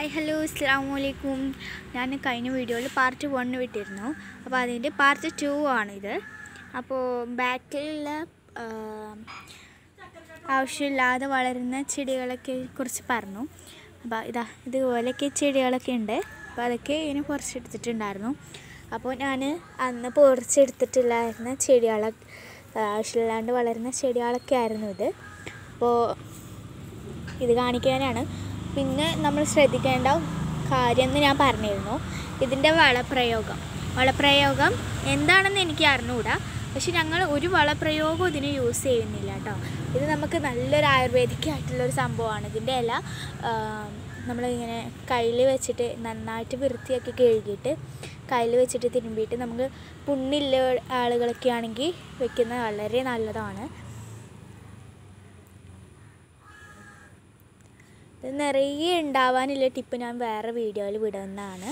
hi hello അസ്സാം വലൈക്കും ഞാൻ കഴിഞ്ഞ വീഡിയോയിൽ പാർട്ട് വണ്ണ് വിട്ടിരുന്നു അപ്പോൾ അതിൻ്റെ പാർട്ട് ടു ആണിത് അപ്പോൾ ബാക്കിലുള്ള ആ, ആവശ്യമില്ലാതെ വളരുന്ന ചെടികളൊക്കെ കുറിച്ച് പറഞ്ഞു അപ്പോൾ ഇതാ ഇതുപോലെയൊക്കെ ചെടികളൊക്കെ ഉണ്ട് അപ്പോൾ അതൊക്കെ ഇങ്ങനെ കുറച്ചെടുത്തിട്ടുണ്ടായിരുന്നു അപ്പോൾ ഞാൻ അന്ന് പൊറിച്ചെടുത്തിട്ടില്ലായിരുന്ന ചെടികളെ ആവശ്യമില്ലാണ്ട് വളരുന്ന ചെടികളൊക്കെ ആയിരുന്നു ഇത് അപ്പോൾ ഇത് കാണിക്കാനാണ് പിന്നെ നമ്മൾ ശ്രദ്ധിക്കേണ്ട കാര്യം എന്ന് ഞാൻ പറഞ്ഞിരുന്നു ഇതിൻ്റെ വളപ്രയോഗം വളപ്രയോഗം എന്താണെന്ന് എനിക്ക് അറിഞ്ഞുകൂടാ പക്ഷെ ഞങ്ങൾ ഒരു വളപ്രയോഗവും ഇതിന് യൂസ് ചെയ്യുന്നില്ല കേട്ടോ ഇത് നമുക്ക് നല്ലൊരു ആയുർവേദിക് ആയിട്ടുള്ളൊരു സംഭവമാണ് ഇതിൻ്റെ ഇല നമ്മളിങ്ങനെ കയ്യിൽ വെച്ചിട്ട് നന്നായിട്ട് വൃത്തിയാക്കി കഴുകിയിട്ട് കയ്യിൽ വെച്ചിട്ട് തിരുമ്പിയിട്ട് നമുക്ക് പുണ്ണില്ല ആളുകളൊക്കെ ആണെങ്കിൽ വെക്കുന്നത് വളരെ നല്ലതാണ് ഇത് നിറയെ ഉണ്ടാവാനുള്ള ടിപ്പ് ഞാൻ വേറെ വീഡിയോയിൽ വിടുന്നതാണ്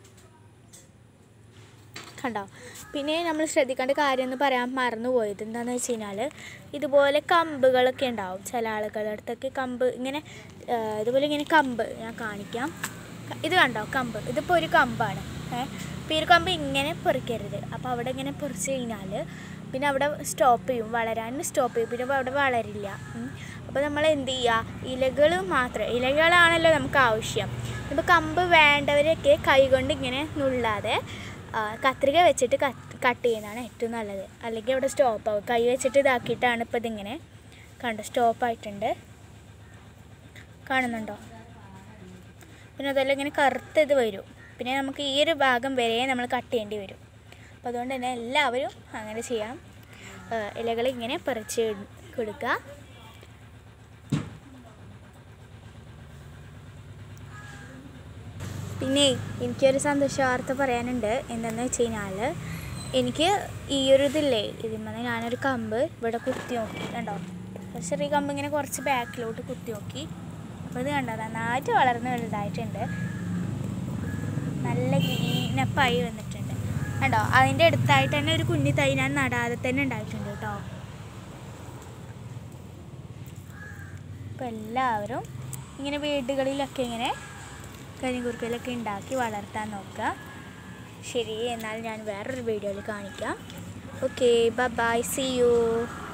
കണ്ടോ പിന്നെ നമ്മൾ ശ്രദ്ധിക്കേണ്ട കാര്യം എന്ന് പറയാൻ മറന്നുപോയത് എന്താണെന്ന് വെച്ച് കഴിഞ്ഞാൽ ഇതുപോലെ കമ്പുകളൊക്കെ ഉണ്ടാവും ചില ആളുകളുടെ അടുത്തൊക്കെ കമ്പ് ഇങ്ങനെ ആ, ഇതുപോലെ ഇങ്ങനെ കമ്പ് ഞാൻ കാണിക്കാം ഇത് കണ്ടോ കമ്പ് ഇതിപ്പോൾ ഒരു കമ്പാണ് ഏഹ് അപ്പോൾ ഈ ഒരു കമ്പ് ഇങ്ങനെ പൊറിക്കരുത് അപ്പോൾ അവിടെ ഇങ്ങനെ പൊറിച്ച് കഴിഞ്ഞാൽ പിന്നെ അവിടെ സ്റ്റോപ്പ് ചെയ്യും വളരാൻ സ്റ്റോപ്പ് ചെയ്യും പിന്നെ അവിടെ വളരില്ല അപ്പോൾ നമ്മൾ എന്ത് ചെയ്യുക ഇലകൾ മാത്രം ഇലകളാണല്ലോ നമുക്ക് ആവശ്യം ഇപ്പോൾ കമ്പ് വേണ്ടവരൊക്കെ കൈകൊണ്ട് ഇങ്ങനെ നുള്ളാതെ ആ, കത്രിക വെച്ചിട്ട് കട്ട് ചെയ്യുന്നതാണ് ഏറ്റവും നല്ലത് അല്ലെങ്കിൽ അവിടെ സ്റ്റോപ്പ് ആവും കൈ വെച്ചിട്ട് ഇതാക്കിയിട്ടാണ് ഇപ്പോൾ ഇതിങ്ങനെ കണ്ടോ സ്റ്റോപ്പ് ആയിട്ടുണ്ട് കാണുന്നുണ്ടോ പിന്നെ അതെല്ലാം ഇങ്ങനെ കറുത്ത് ഇത് വരും പിന്നെ നമുക്ക് ഈ ഒരു ഭാഗം വരെ നമ്മൾ കട്ട് ചെയ്യേണ്ടി വരും അപ്പോൾ അതുകൊണ്ട് തന്നെ എല്ലാവരും അങ്ങനെ ചെയ്യാം ഇലകൾ ഇങ്ങനെ പറിച്ച് കൊടുക്കുക പിന്നെ എനിക്കൊരു സന്തോഷ വാർത്ത പറയാനുണ്ട് എന്താണെന്ന് വെച്ച് കഴിഞ്ഞാൽ എനിക്ക് ഈ ഒരു ഇതില്ലേ ഇതിന്മേൽ ഞാനൊരു കമ്പ് ഇവിടെ കുത്തി നോക്കി കണ്ടോ ഒരു ചെറിയ കമ്പ് ഇങ്ങനെ കുറച്ച് ബാക്കിലോട്ട് കുത്തി നോക്കി അപ്പോൾ ഇത് കണ്ടോ നന്നായിട്ട് വളർന്ന് വലുതായിട്ടുണ്ട് നല്ല ഗ്രീനപ്പായി വന്നിട്ടുണ്ട് കണ്ടോ അതിൻ്റെ അടുത്തായിട്ട് തന്നെ ഒരു കുഞ്ഞി തൈ ഞാൻ നടാതെ തന്നെ ഉണ്ടായിട്ടുണ്ട് കേട്ടോ അപ്പോൾ എല്ലാവരും ഇങ്ങനെ വീടുകളിലൊക്കെ ഇങ്ങനെ കരിങ്കുറുക്കലൊക്കെ ഉണ്ടാക്കി വളർത്താൻ നോക്കുക ശരി എന്നാൽ ഞാൻ വേറൊരു വീഡിയോയിൽ കാണിക്കാം ഓക്കെ ബൈ സി യു